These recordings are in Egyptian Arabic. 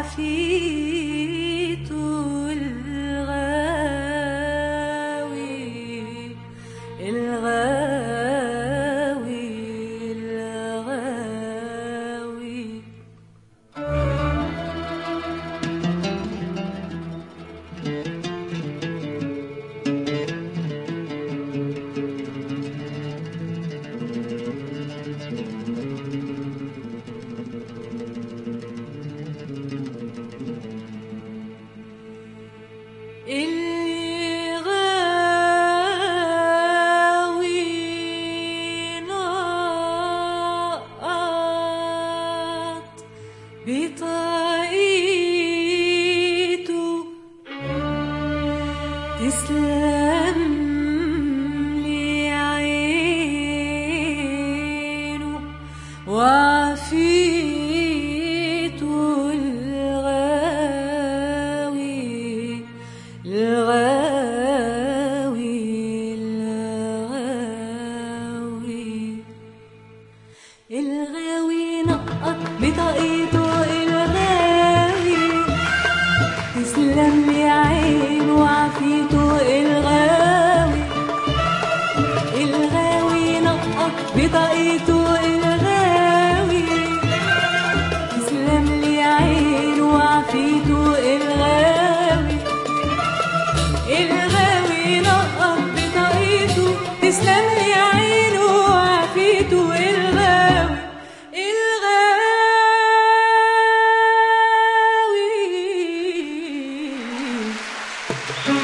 وعفيت الغاوي الغاوي الغاوي اللي غاوي نقط بطاقيته تسلم لي عينه وعفيته الغاوي الغاوي الغاوي الغاوي نقط بطاقيته الغاوي تسلم لي عين وعفيته الغاوي الغاوي نقط بطاقيته الغاوي تسلم لي عين وعفيته الغاوي الغاوي نقط بطاقيته تسلم لي عينه وعافيته الغاوي الغاوي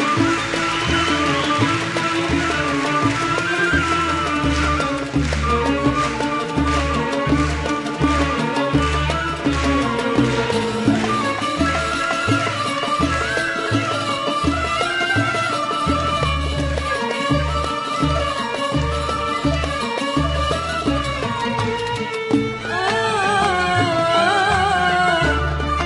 آه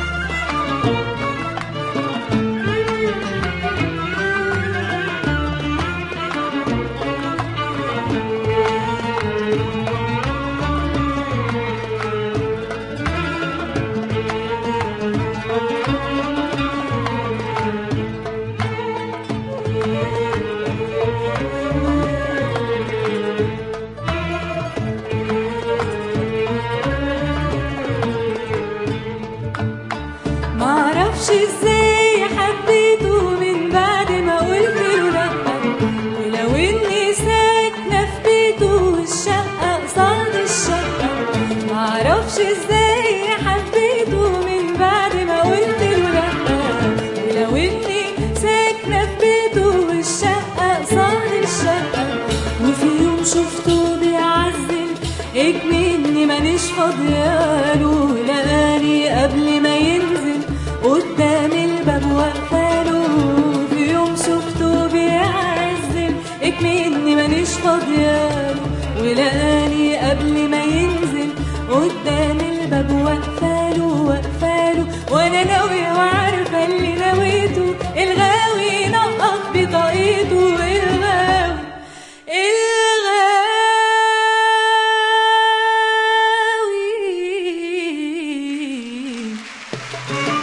معرفش ازاي حبيته من بعد ما قلت له لا ولو اني ساكنه في بيته والشقه قصاد الشقه معرفش ازاي حبيته من بعد ما قلت له لا ولو اني ساكنه في بيته والشقه قصاد الشقه وفي يوم شفته بيعزل اجمني مانيش فاضياله لقاني قبل ما ينزل قدام الباب واقفاله في يوم شفته بيعزل اكمني مانيش فاضياله ولقاني قبل ما ينزل قدام الباب واقفاله واقفاله وانا ناوية وعارفة اللي نويته الغاوي نقط بطاقيته الغاوي الغاوي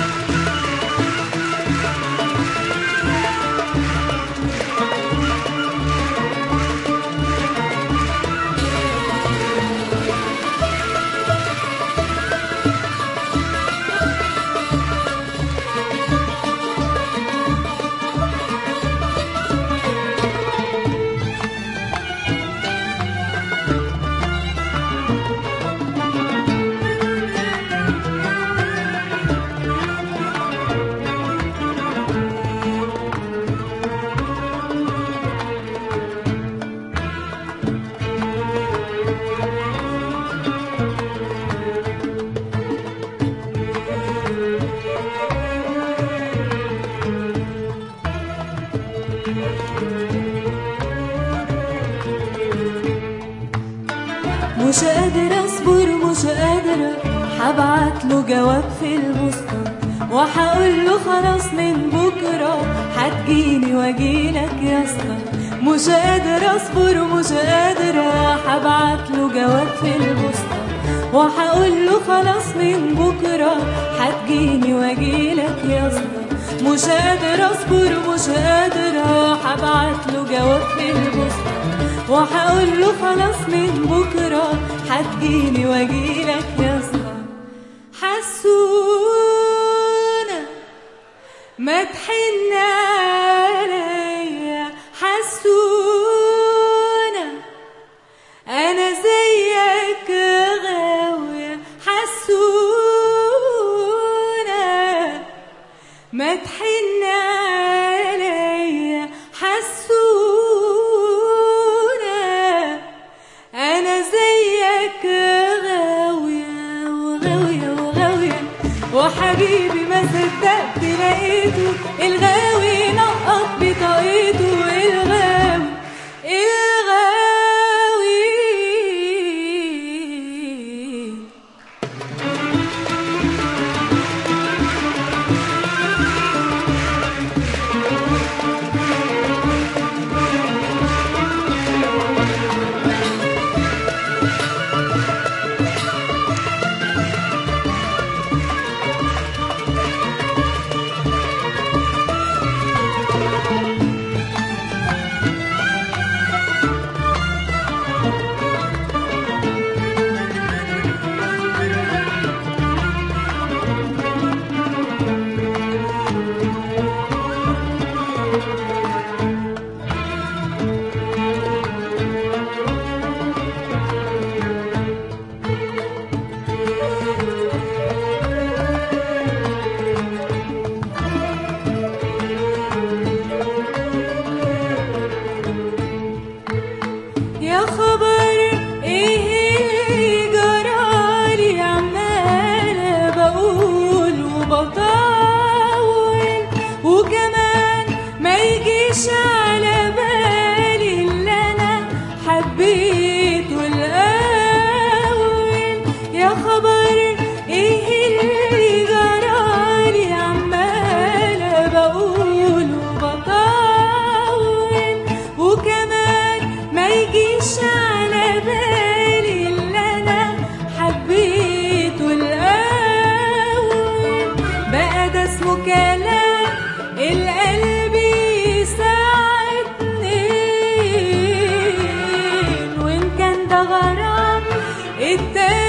مش قادرة اصبر مش قادرة هبعت له جواب في البوسطة وهقول له خلاص من بكرة هتجيني واجيلك يا اسطى مش قادرة اصبر مش قادرة هبعت له جواب في البوسطة وهقول له خلاص من بكرة هتجيني واجيلك يا اسطى مش قادرة اصبر مش قادرة هبعت له جواب في البوسطة وهقول له خلاص من بكرة هتجيني واجيلك يا اسطى حسونة ما تحن عليا حسونة أنا زيك غاوية حسونة ما تحن عليا حسونة أنا زيك غاوية وغاوية وغاوية وحبيبي ما صدقت لقيته الغاوي نقط بطاقته الغاوي الغاوي يا خبر ايه اللي جرالي عمالة بقول وبطول وكمان ما يجيش على بالي اللي انا حبيته الاول يا خبر ايه اللي جرالي عمالة بقول وبطول وكمان ما يجيش على بالي اللي انا حبيته الاول بقى ده اسمه كلام القلب يساعد اتنين وان كان ده غرام التاني